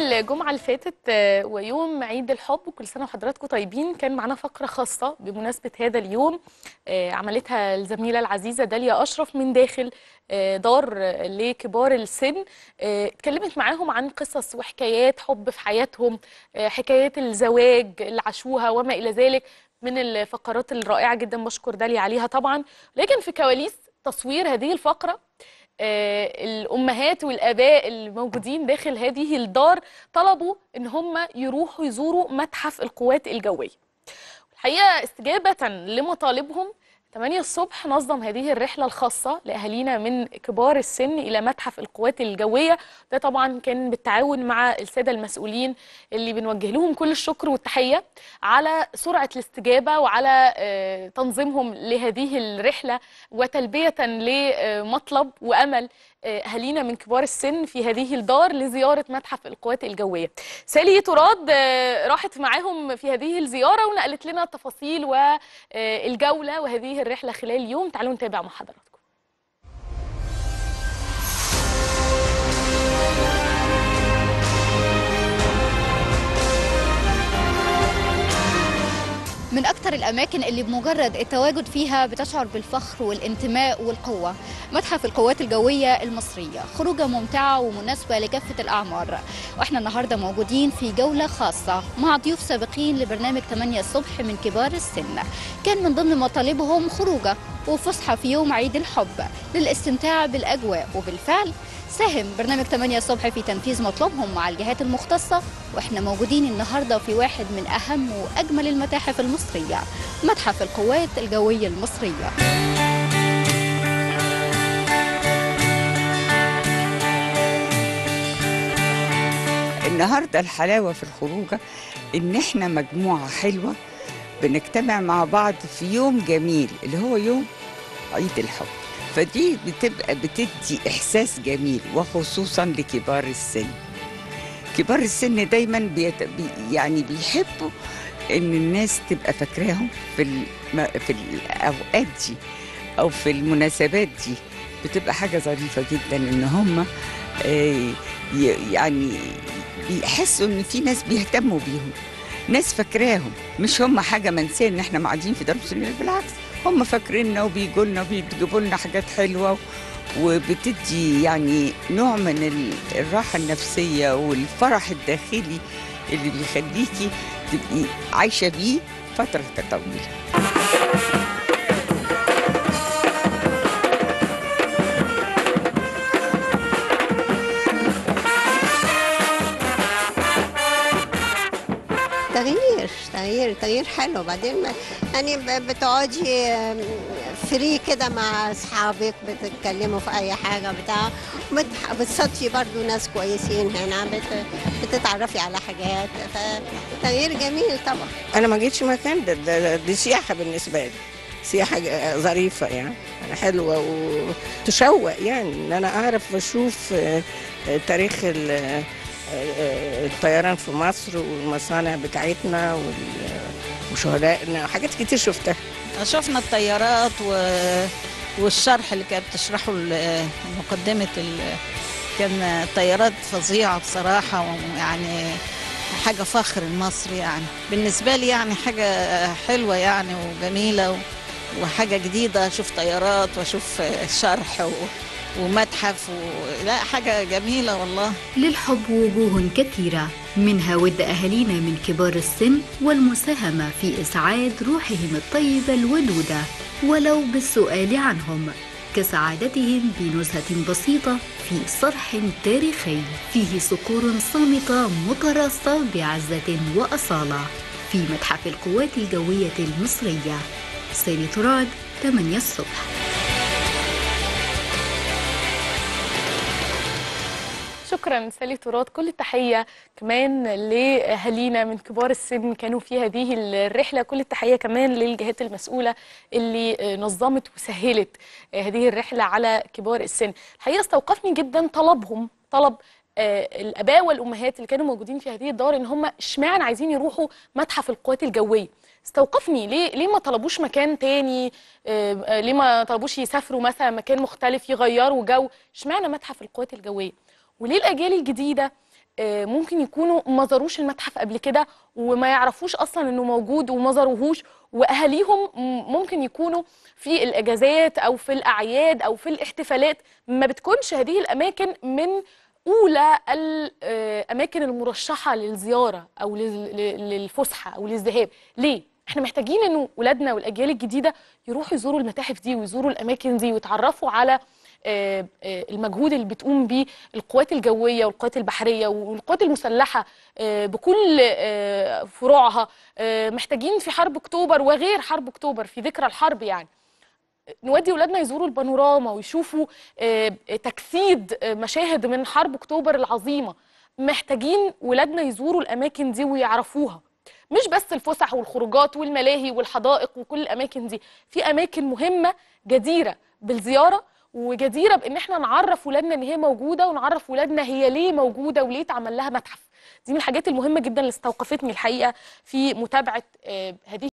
الجمعة اللي فاتت آه، ويوم عيد الحب وكل سنة وحضراتكم طيبين كان معنا فقرة خاصة بمناسبة هذا اليوم آه، عملتها الزميلة العزيزة داليا أشرف من داخل آه، دار آه، لكبار السن آه، اتكلمت معاهم عن قصص وحكايات حب في حياتهم آه، حكايات الزواج اللي عاشوها وما إلى ذلك من الفقرات الرائعة جدا بشكر داليا عليها طبعا لكن في كواليس تصوير هذه الفقرة آه، الامهات والاباء الموجودين داخل هذه الدار طلبوا ان هم يروحوا يزوروا متحف القوات الجويه الحقيقه استجابه لمطالبهم 8 الصبح نظم هذه الرحله الخاصه لاهالينا من كبار السن الى متحف القوات الجويه ده طبعا كان بالتعاون مع الساده المسؤولين اللي بنوجه لهم كل الشكر والتحيه على سرعه الاستجابه وعلى آه، تنظيمهم لهذه الرحله وتلبيه لمطلب وامل آه، اهالينا من كبار السن في هذه الدار لزياره متحف القوات الجويه. سالي تراد آه، راحت معاهم في هذه الزياره ونقلت لنا التفاصيل والجوله وهذه الرحله خلال اليوم تعالوا نتابع مع حضراتكم. من أكثر الأماكن اللي بمجرد التواجد فيها بتشعر بالفخر والانتماء والقوة متحف القوات الجوية المصرية خروجة ممتعة ومناسبة لكافة الأعمار وإحنا النهاردة موجودين في جولة خاصة مع ضيوف سابقين لبرنامج 8 الصبح من كبار السن كان من ضمن مطالبهم خروجة وفسحة في يوم عيد الحب للاستمتاع بالأجواء وبالفعل ساهم برنامج 8 الصبح في تنفيذ مطلبهم مع الجهات المختصة واحنا موجودين النهارده في واحد من اهم واجمل المتاحف المصرية متحف القوات الجوية المصرية النهارده الحلاوه في الخروجه ان احنا مجموعه حلوه بنجتمع مع بعض في يوم جميل اللي هو يوم عيد الحب فدي بتبقى بتدي احساس جميل وخصوصا لكبار السن كبار السن دايما بيت... بي... يعني بيحبوا ان الناس تبقى فاكراهم في الم... في الاوقات دي او في المناسبات دي بتبقى حاجه ظريفه جدا ان هم آه، ي- يعني بيحسوا ان في ناس بيهتموا بيهم ناس فاكراهم مش هم حاجه منسيه ان احنا قاعدين في دار مسنين بالعكس هم فاكريننا وبيجوا لنا وبيجيبوا لنا حاجات حلوه وبتدي يعني نوع من ال- الراحه النفسيه والفرح الداخلي اللي بيخليكي تبقي عايشه بيه فتره طويله تغيير تغيير تغيير حلو بعدين ما- يعني ب- بتقعدي فري كده مع اصحابك بتتكلموا في اي حاجه بتاع بت- بتصادفي برضو ناس كويسين هنا بت- بتتعرفي على حاجات فتغيير جميل طبعا انا ما جيتش مكان ده, ده, ده دي سياحه بالنسبه لي سياحه ج- ظريفه يعني حلوه وتشوق يعني ان انا اعرف واشوف آه، آه، تاريخ ال- آه، آه، الطيران في مصر والمصانع بتاعتنا وال- وشهدائنا حاجات كتير شفتها شفنا الطيارات و... والشرح اللي كانت بتشرحه ال- مقدمة ال... كان طيارات فظيعة بصراحة ويعني حاجة فخر لمصر يعني بالنسبة لي يعني حاجة حلوة يعني وجميلة و... وحاجة جديدة أشوف طيارات وأشوف شرح و... ومتحف و... لا حاجة جميلة والله للحب وجوه كثيرة منها ود أهالينا من كبار السن والمساهمة في إسعاد روحهم الطيبة الودودة ولو بالسؤال عنهم كسعادتهم بنزهة بسيطة في صرح تاريخي فيه صقور صامتة متراصة بعزة وأصالة في متحف القوات الجوية المصرية سيري تراد 8 الصبح شكرا سالي تراد كل التحيه كمان لاهالينا من كبار السن كانوا في هذه الرحله كل التحيه كمان للجهات المسؤوله اللي آه، نظمت وسهلت آه، هذه الرحله على كبار السن الحقيقه استوقفني جدا طلبهم طلب آه، الاباء والامهات اللي كانوا موجودين في هذه الدار ان هم اشمعنى عايزين يروحوا متحف القوات الجويه استوقفني ليه ليه ما طلبوش مكان تاني آه، آه، ليه ما طلبوش يسافروا مثلا مكان مختلف يغيروا جو اشمعنى متحف القوات الجويه وليه الاجيال الجديده آه، ممكن يكونوا ما زاروش المتحف قبل كده وما يعرفوش اصلا انه موجود وما زاروهوش واهاليهم م- ممكن يكونوا في الاجازات او في الاعياد او في الاحتفالات ما بتكونش هذه الاماكن من اولى الاماكن المرشحه للزياره او لل- لل- للفسحه او للذهاب ليه احنا محتاجين انه ولادنا والاجيال الجديده يروحوا يزوروا المتاحف دي ويزوروا الاماكن دي ويتعرفوا على آه، آه، المجهود اللي بتقوم بيه القوات الجويه والقوات البحريه والقوات المسلحه آه، بكل آه، فروعها آه، محتاجين في حرب اكتوبر وغير حرب اكتوبر في ذكرى الحرب يعني نودي ولادنا يزوروا البانوراما ويشوفوا آه، تجسيد آه، مشاهد من حرب اكتوبر العظيمه محتاجين ولادنا يزوروا الاماكن دي ويعرفوها مش بس الفسح والخروجات والملاهي والحدائق وكل الاماكن دي في اماكن مهمه جديره بالزياره وجديره بان احنا نعرف ولادنا ان هي موجوده ونعرف ولادنا هي ليه موجوده وليه اتعمل لها متحف دي من الحاجات المهمه جدا اللي استوقفتني الحقيقه في متابعه آه، هذه